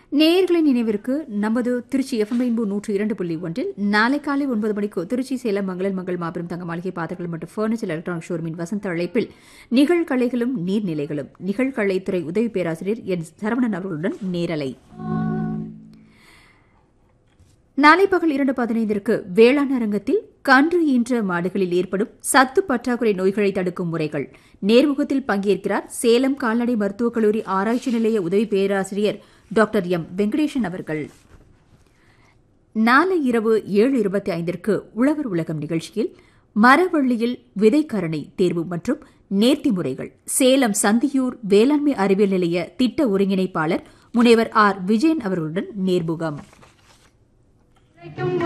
நேயர்களின் நினைவிற்கு நமது திருச்சி எஃப்எம் ரெயின்போ நூற்று இரண்டு புள்ளி ஒன்றில் நாளை காலை ஒன்பது மணிக்கு திருச்சி சேலம் மங்களன் மங்கள் மாபெரும் தங்க மாளிகை பாத்திரங்கள் மற்றும் பர்னிச்சர் எலக்ட்ரானிக் ஷோரூமின் வசந்த அழைப்பில் நிகழ்கலைகளும் நீர்நிலைகளும் நிகழ்கலைத்துறை உதவி பேராசிரியர் என் சரவணன் அவர்களுடன் நேரலை நாளை பகல் இரண்டு பதினைந்திற்கு வேளாண் அரங்கத்தில் கன்று ஈன்ற மாடுகளில் ஏற்படும் சத்து பற்றாக்குறை நோய்களை தடுக்கும் முறைகள் நேர்முகத்தில் பங்கேற்கிறார் சேலம் கால்நடை மருத்துவக் கல்லூரி ஆராய்ச்சி நிலைய உதவி பேராசிரியர் டாக்டர் எம் வெங்கடேசன் அவர்கள் நாளை இரவு ஏழு இருபத்தி ஐந்திற்கு உழவர் உலகம் நிகழ்ச்சியில் மரவள்ளியில் விதைக்கரணை தேர்வு மற்றும் நேர்த்தி முறைகள் சேலம் சந்தியூர் வேளாண்மை அறிவியல் நிலைய திட்ட ஒருங்கிணைப்பாளர் முனைவர் ஆர் விஜயன் அவர்களுடன் நேர்முகம்